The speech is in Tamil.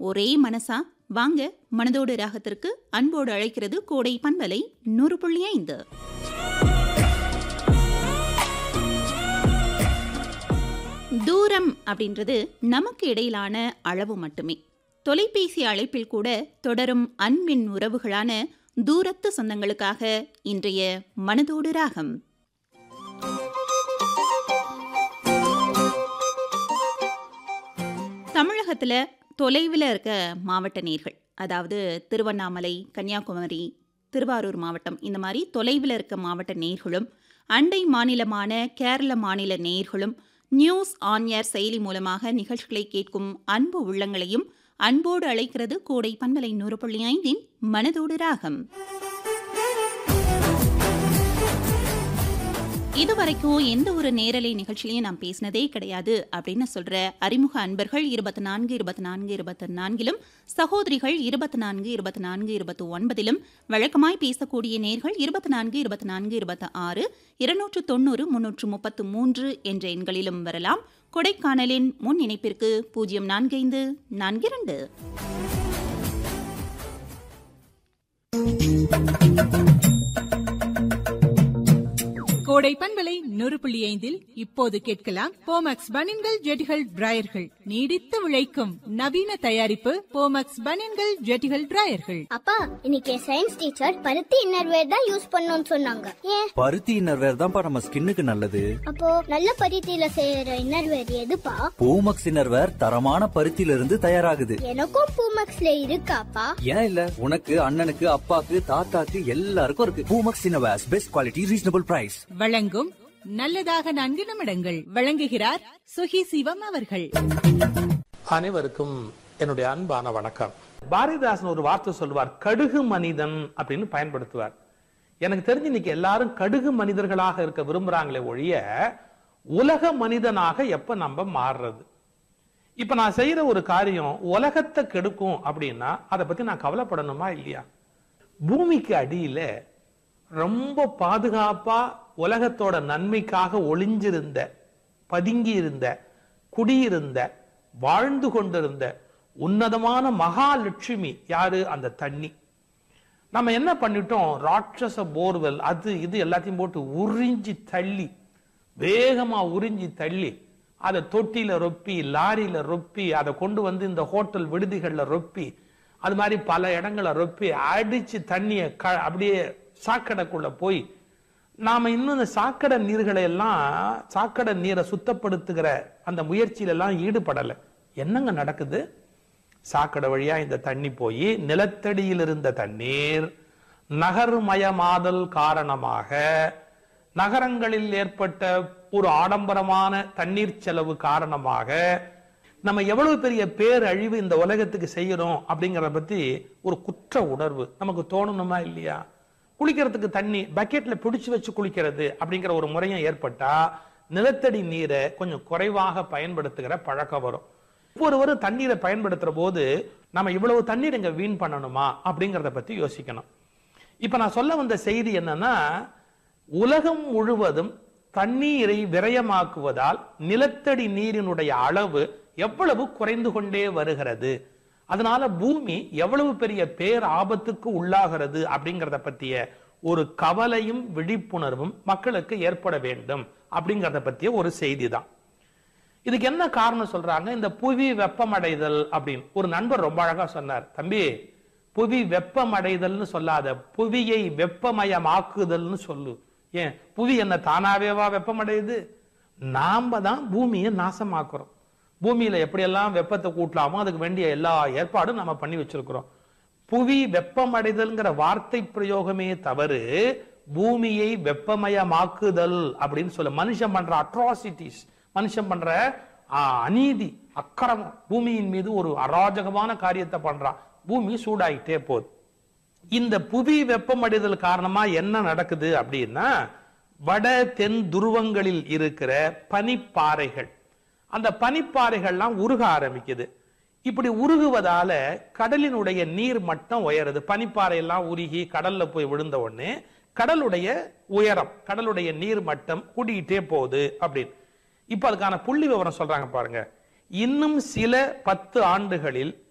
ஒரே மனசா வாங்க மனதோடு ராகத்திற்கு அன்போடு அழைக்கிறது கோடை பண்பலை நூறு புள்ளி ஐந்து தூரம் அப்படின்றது நமக்கு இடையிலான அளவு மட்டுமே தொலைபேசி அழைப்பில் கூட தொடரும் அன்பின் உறவுகளான தூரத்து சொந்தங்களுக்காக இன்றைய மனதோடு ராகம் தமிழகத்துல தொலைவில் இருக்க மாவட்ட நேர்கள் அதாவது திருவண்ணாமலை கன்னியாகுமரி திருவாரூர் மாவட்டம் இந்த மாதிரி தொலைவில் இருக்க மாவட்ட நேர்களும் அண்டை மாநிலமான கேரள மாநில நேர்களும் நியூஸ் ஆன் ஏர் செயலி மூலமாக நிகழ்ச்சிகளை கேட்கும் அன்பு உள்ளங்களையும் அன்போடு அழைக்கிறது கோடை பண்பலை நூறு புள்ளி ஐந்தின் மனதோடு ராகம் இதுவரைக்கும் எந்த ஒரு நேரலை நிகழ்ச்சியிலையும் நான் பேசினதே கிடையாது அப்படின்னு சொல்ற அறிமுக அன்பர்கள் இருபத்தி நான்கு இருபத்தி நான்கு இருபத்தி நான்கிலும் சகோதரிகள் இருபத்தி நான்கு இருபத்தி நான்கு இருபத்தி ஒன்பதிலும் வழக்கமாய் பேசக்கூடிய நேர்கள் இருபத்தி நான்கு இருபத்தி நான்கு இருபத்தி ஆறு இருநூற்று தொண்ணூறு முன்னூற்று முப்பத்து மூன்று என்ற எண்களிலும் வரலாம் கொடைக்கானலின் முன் இணைப்பிற்கு பூஜ்ஜியம் நான்கைந்து நான்கு இரண்டு கோடை பண்பலை நூறு புள்ளி ஐந்தில் இப்போது கேட்கலாம் போமக்ஸ் பனின்கள் ஜெட்டிகள் டிராயர்கள் நீடித்து உழைக்கும் நவீன தயாரிப்பு போமக்ஸ் பனின்கள் ஜெட்டிகள் டிராயர்கள் அப்பா இன்னைக்கு சயின்ஸ் டீச்சர் பருத்தி இன்னர்வேர் தான் யூஸ் பண்ணணும்னு சொன்னாங்க ஏன் பருத்தி இன்னர்வேர் தான்ப்பா நம்ம ஸ்கின்னுக்கு நல்லது அப்போ நல்ல பருத்தியில செய்யற இன்னர்வேர் எதுப்பா பூமக்ஸ் இன்னர்வேர் தரமான பருத்தியில இருந்து தயாராகுது எனக்கும் பூமக்ஸ்ல இருக்காப்பா ஏன் இல்ல உனக்கு அண்ணனுக்கு அப்பாக்கு தாத்தாக்கு எல்லாருக்கும் இருக்கு Poomex innerwears best quality reasonable price வழங்கும் நல்லதாக நான்கு நிமிடங்கள் வழங்குகிறார் சுகி சிவம் அவர்கள் அனைவருக்கும் என்னுடைய அன்பான வணக்கம் பாரதிதாசன் ஒரு வார்த்தை சொல்வார் கடுகு மனிதன் அப்படின்னு பயன்படுத்துவார் எனக்கு தெரிஞ்சு இன்னைக்கு எல்லாரும் கடுகு மனிதர்களாக இருக்க விரும்புறாங்களே ஒழிய உலக மனிதனாக எப்ப நம்ம மாறுறது இப்ப நான் செய்யற ஒரு காரியம் உலகத்தை கெடுக்கும் அப்படின்னா அதை பத்தி நான் கவலைப்படணுமா இல்லையா பூமிக்கு அடியில ரொம்ப பாதுகாப்பா உலகத்தோட நன்மைக்காக ஒளிஞ்சிருந்த பதுங்கி இருந்த குடியிருந்த வாழ்ந்து கொண்டிருந்த உன்னதமான மகாலட்சுமி யாரு அந்த தண்ணி நம்ம என்ன பண்ணிட்டோம் ராட்சச போர்வெல் அது இது எல்லாத்தையும் போட்டு உறிஞ்சி தள்ளி வேகமா உறிஞ்சி தள்ளி அதை தொட்டியில ரொப்பி லாரியில ரொப்பி அதை கொண்டு வந்து இந்த ஹோட்டல் விடுதிகள்ல ரொப்பி அது மாதிரி பல இடங்களை ரொப்பி அடிச்சு தண்ணிய க அப்படியே சாக்கடைக்குள்ள போய் நாம இன்னும் இந்த சாக்கடை நீர்களை எல்லாம் சாக்கடை நீரை சுத்தப்படுத்துகிற அந்த முயற்சியில எல்லாம் ஈடுபடல என்னங்க நடக்குது சாக்கடை வழியா இந்த தண்ணி போய் நிலத்தடியில் இருந்த தண்ணீர் நகர்மயமாதல் காரணமாக நகரங்களில் ஏற்பட்ட ஒரு ஆடம்பரமான தண்ணீர் செலவு காரணமாக நம்ம எவ்வளவு பெரிய பேரழிவு இந்த உலகத்துக்கு செய்யறோம் அப்படிங்கறத பத்தி ஒரு குற்ற உணர்வு நமக்கு தோணணுமா இல்லையா குளிக்கிறதுக்கு தண்ணி பக்கெட்ல பிடிச்சு வச்சு குளிக்கிறது அப்படிங்கிற ஒரு முறையும் ஏற்பட்டா நிலத்தடி நீரை கொஞ்சம் குறைவாக பயன்படுத்துகிற பழக்கம் வரும் ஒவ்வொரு தண்ணீரை பயன்படுத்துற போது நம்ம இவ்வளவு தண்ணீர் இங்க வீண் பண்ணணுமா அப்படிங்கறத பத்தி யோசிக்கணும் இப்ப நான் சொல்ல வந்த செய்தி என்னன்னா உலகம் முழுவதும் தண்ணீரை விரயமாக்குவதால் நிலத்தடி நீரினுடைய அளவு எவ்வளவு குறைந்து கொண்டே வருகிறது அதனால பூமி எவ்வளவு பெரிய பேர் ஆபத்துக்கு உள்ளாகிறது அப்படிங்கறத பத்திய ஒரு கவலையும் விழிப்புணர்வும் மக்களுக்கு ஏற்பட வேண்டும் அப்படிங்கறத பத்திய ஒரு செய்தி தான் இதுக்கு என்ன காரணம் சொல்றாங்க இந்த புவி வெப்பமடைதல் அப்படின்னு ஒரு நண்பர் ரொம்ப அழகா சொன்னார் தம்பி புவி வெப்பமடைதல்னு சொல்லாத புவியை வெப்பமயமாக்குதல்னு சொல்லு ஏன் புவி என்ன தானாவேவா வெப்பமடையுது நாம தான் பூமியை நாசமாக்குறோம் பூமியில எப்படியெல்லாம் வெப்பத்தை கூட்டலாமோ அதுக்கு வேண்டிய எல்லா ஏற்பாடும் நம்ம பண்ணி வச்சிருக்கிறோம் புவி வெப்பமடைதல்ங்கிற வார்த்தை பிரயோகமே தவறு பூமியை வெப்பமயமாக்குதல் அப்படின்னு சொல்ல மனுஷன் பண்ற அட்ராசிட்டிஸ் மனுஷன் பண்ற ஆ, அநீதி அக்கிரமம் பூமியின் மீது ஒரு அராஜகமான காரியத்தை பண்றான் பூமி சூடாயிட்டே போகுது இந்த புவி வெப்பமடைதல் காரணமா என்ன நடக்குது அப்படின்னா வட தென் துருவங்களில் இருக்கிற பனிப்பாறைகள் அந்த பனிப்பாறைகள்லாம் உருக ஆரம்பிக்குது இப்படி உருகுவதால கடலினுடைய நீர் மட்டம் உயருது பனிப்பாறை எல்லாம் உருகி கடல்ல போய் விழுந்த உடனே கடலுடைய உயரம் கடலுடைய நீர் மட்டம் கூடிக்கிட்டே போகுது அப்படின்னு இப்ப அதுக்கான புள்ளி விவரம் சொல்றாங்க பாருங்க இன்னும் சில பத்து ஆண்டுகளில்